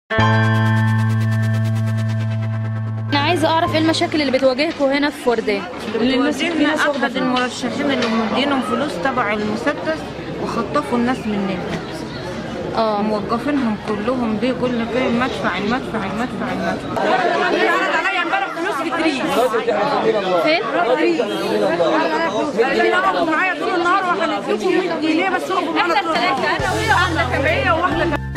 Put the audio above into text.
انا عايزه اعرف ايه المشاكل اللي بتواجهكم هنا في ورديه اللي واجهنا احد المرشحين اللي مدينهم فلوس تبع المسدس وخطفوا الناس مننا اه موقفينهم كلهم دي كل فين مدفع المدفع المدفع المدفع عرض عليا امبارح فلوس في تريس فين اللي معايا طول النهار وهنديكم 100 جنيه بس اقفوا معانا طول النهار واحده كبيره وواحده